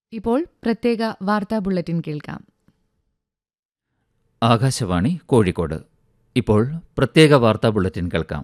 ഇപ്പോൾ പ്രത്യേക വാർത്താ ബുള്ളറ്റിൻ കേൾക്കാം ആകാശവാണി കോഴിക്കോട് ഇപ്പോൾ പ്രത്യേക വാർത്താ ബുള്ളറ്റിൻ കേൾക്കാം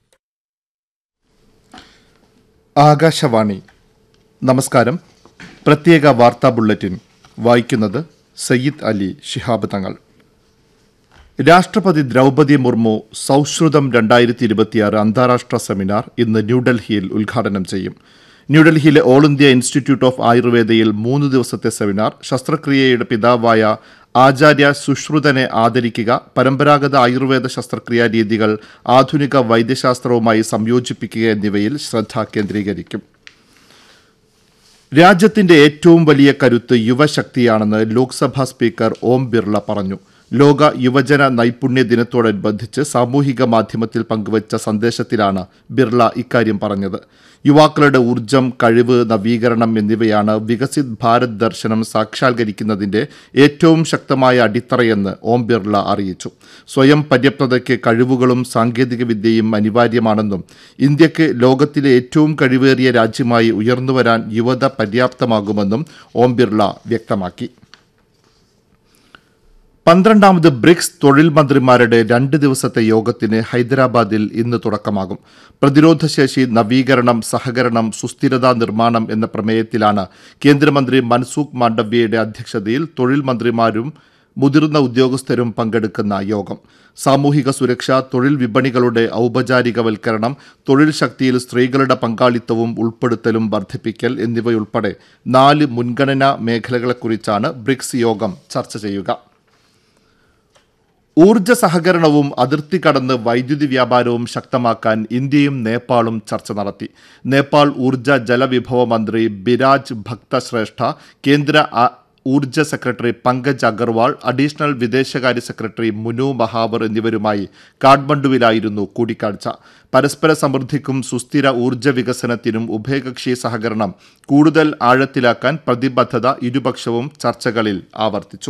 ആകാശവാണി നമസ്കാരം പ്രത്യേക വാർത്താ ബുള്ളറ്റിൻ വായിക്കുന്നത് സയ്യിദ് അലി ശിഹാബ് തങ്ങൾ രാഷ്ട്രപതി ദ്രൗപതി മുർമു സൗഹൃദം രണ്ടായിരത്തി ഇരുപത്തിയാറ് അന്താരാഷ്ട്ര സെമിനാർ ഇന്ന് ന്യൂഡൽഹിയിൽ ഉദ്ഘാടനം ചെയ്യും ന്യൂഡൽഹിയിലെ ഓൾ ഇന്ത്യ ഇൻസ്റ്റിറ്റ്യൂട്ട് ഓഫ് ആയുർവേദയിൽ മൂന്ന് ദിവസത്തെ സെമിനാർ ശസ്ത്രക്രിയയുടെ പിതാവായ ആചാര്യ സുശ്രുതനെ ആദരിക്കുക പരമ്പരാഗത ആയുർവേദ ശസ്ത്രക്രിയാ രീതികൾ ആധുനിക വൈദ്യശാസ്ത്രവുമായി സംയോജിപ്പിക്കുക എന്നിവയിൽ ശ്രദ്ധ കേന്ദ്രീകരിക്കും രാജ്യത്തിന്റെ ഏറ്റവും വലിയ കരുത്ത് യുവശക്തിയാണെന്ന് ലോക്സഭാ സ്പീക്കർ ഓം ബിർള പറഞ്ഞു ലോക യുവജന നൈപുണ്യ ദിനത്തോടനുബന്ധിച്ച് സാമൂഹിക മാധ്യമത്തിൽ പങ്കുവച്ച സന്ദേശത്തിലാണ് ബിർള ഇക്കാര്യം പറഞ്ഞത് യുവാക്കളുടെ ഊർജം കഴിവ് നവീകരണം എന്നിവയാണ് വികസിത് ഭാരത് ദർശനം സാക്ഷാത്കരിക്കുന്നതിന്റെ ഏറ്റവും ശക്തമായ അടിത്തറയെന്ന് ഓം ബിർള അറിയിച്ചു സ്വയം പര്യാപ്തതയ്ക്ക് കഴിവുകളും സാങ്കേതികവിദ്യയും അനിവാര്യമാണെന്നും ഇന്ത്യക്ക് ലോകത്തിലെ ഏറ്റവും കഴിവേറിയ രാജ്യമായി ഉയർന്നുവരാൻ യുവത പര്യാപ്തമാകുമെന്നും ഓം ബിർള വ്യക്തമാക്കി പന്ത്രണ്ടാമത് ബ്രിക്സ് തൊഴിൽ മന്ത്രിമാരുടെ രണ്ട് ദിവസത്തെ യോഗത്തിന് ഹൈദരാബാദിൽ ഇന്ന് തുടക്കമാകും പ്രതിരോധശേഷി നവീകരണം സഹകരണം സുസ്ഥിരതാ നിർമ്മാണം എന്ന പ്രമേയത്തിലാണ് കേന്ദ്രമന്ത്രി മൻസൂഖ് മാണ്ഡവ്യയുടെ അധ്യക്ഷതയിൽ തൊഴിൽ മന്ത്രിമാരും മുതിർന്ന ഉദ്യോഗസ്ഥരും പങ്കെടുക്കുന്ന യോഗം സാമൂഹിക സുരക്ഷ തൊഴിൽ വിപണികളുടെ ഔപചാരികവൽക്കരണം തൊഴിൽ ശക്തിയിൽ സ്ത്രീകളുടെ പങ്കാളിത്തവും ഉൾപ്പെടുത്തലും വർദ്ധിപ്പിക്കൽ എന്നിവയുൾപ്പെടെ നാല് മുൻഗണനാ മേഖലകളെക്കുറിച്ചാണ് ബ്രിക്സ് യോഗം ചർച്ച ചെയ്യുക ഊർജ്ജ സഹകരണവും അതിർത്തി കടന്ന് വൈദ്യുതി വ്യാപാരവും ശക്തമാക്കാൻ ഇന്ത്യയും നേപ്പാളും ചർച്ച നടത്തി നേപ്പാൾ ഊർജ്ജ ജലവിഭവ മന്ത്രി ബിരാജ് ഭക്തശ്രേഷ്ഠ കേന്ദ്ര ആ- ഊർജ്ജ സെക്രട്ടറി പങ്കജ് അഗർവാൾ അഡീഷണൽ വിദേശകാര്യ സെക്രട്ടറി മുനു മഹാവർ എന്നിവരുമായി കാഠ്മണ്ഡുവിലായിരുന്നു കൂടിക്കാഴ്ച പരസ്പര സമൃദ്ധിക്കും സുസ്ഥിര ഊർജ്ജ വികസനത്തിനും ഉഭയകക്ഷി സഹകരണം കൂടുതൽ ആഴത്തിലാക്കാൻ പ്രതിബദ്ധത ഇരുപക്ഷവും ചർച്ചകളിൽ ആവർത്തിച്ചു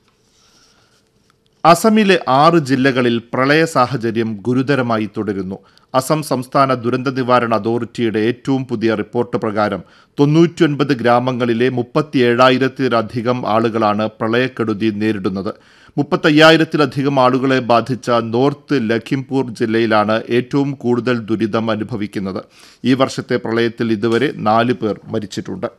അസമിലെ ആറ് ജില്ലകളിൽ പ്രളയ സാഹചര്യം ഗുരുതരമായി തുടരുന്നു അസം സംസ്ഥാന ദുരന്ത നിവാരണ അതോറിറ്റിയുടെ ഏറ്റവും പുതിയ റിപ്പോർട്ട് പ്രകാരം തൊണ്ണൂറ്റിയൊൻപത് ഗ്രാമങ്ങളിലെ മുപ്പത്തിയേഴായിരത്തിലധികം ആളുകളാണ് പ്രളയക്കെടുതി നേരിടുന്നത് മുപ്പത്തയ്യായിരത്തിലധികം ആളുകളെ ബാധിച്ച നോർത്ത് ലഖിംപൂർ ജില്ലയിലാണ് ഏറ്റവും കൂടുതൽ ദുരിതം അനുഭവിക്കുന്നത് ഈ വർഷത്തെ പ്രളയത്തിൽ ഇതുവരെ നാല് പേർ മരിച്ചിട്ടുണ്ട്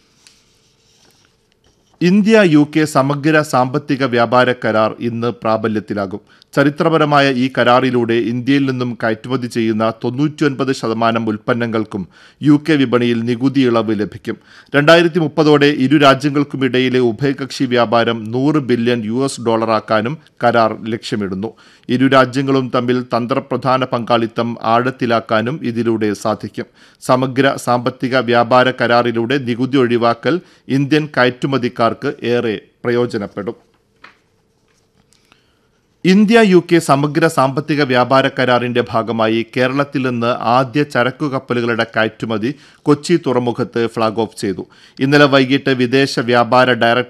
ഇന്ത്യ യു കെ സമഗ്ര സാമ്പത്തിക വ്യാപാര കരാർ ഇന്ന് പ്രാബല്യത്തിലാകും ചരിത്രപരമായ ഈ കരാറിലൂടെ ഇന്ത്യയിൽ നിന്നും കയറ്റുമതി ചെയ്യുന്ന തൊണ്ണൂറ്റിയൊൻപത് ശതമാനം ഉൽപ്പന്നങ്ങൾക്കും യു കെ വിപണിയിൽ നികുതി ഇളവ് ലഭിക്കും രണ്ടായിരത്തി മുപ്പതോടെ ഇരു രാജ്യങ്ങൾക്കുമിടയിലെ ഉഭയകക്ഷി വ്യാപാരം നൂറ് ബില്യൺ യു എസ് ഡോളറാക്കാനും കരാർ ലക്ഷ്യമിടുന്നു ഇരു രാജ്യങ്ങളും തമ്മിൽ തന്ത്രപ്രധാന പങ്കാളിത്തം ആഴത്തിലാക്കാനും ഇതിലൂടെ സാധിക്കും സമഗ്ര സാമ്പത്തിക വ്യാപാര കരാറിലൂടെ നികുതി ഒഴിവാക്കൽ ഇന്ത്യൻ കയറ്റുമതിക്കാർക്ക് ഏറെ പ്രയോജനപ്പെടും ഇന്ത്യ യു കെ സമഗ്ര സാമ്പത്തിക വ്യാപാര കരാറിന്റെ ഭാഗമായി കേരളത്തിൽ നിന്ന് ആദ്യ ചരക്കു കപ്പലുകളുടെ കയറ്റുമതി കൊച്ചി തുറമുഖത്ത് ഫ്ളാഗ് ഓഫ് ചെയ്തു ഇന്നലെ വൈകിട്ട് വിദേശ വ്യാപാര ഡയറക്ടർ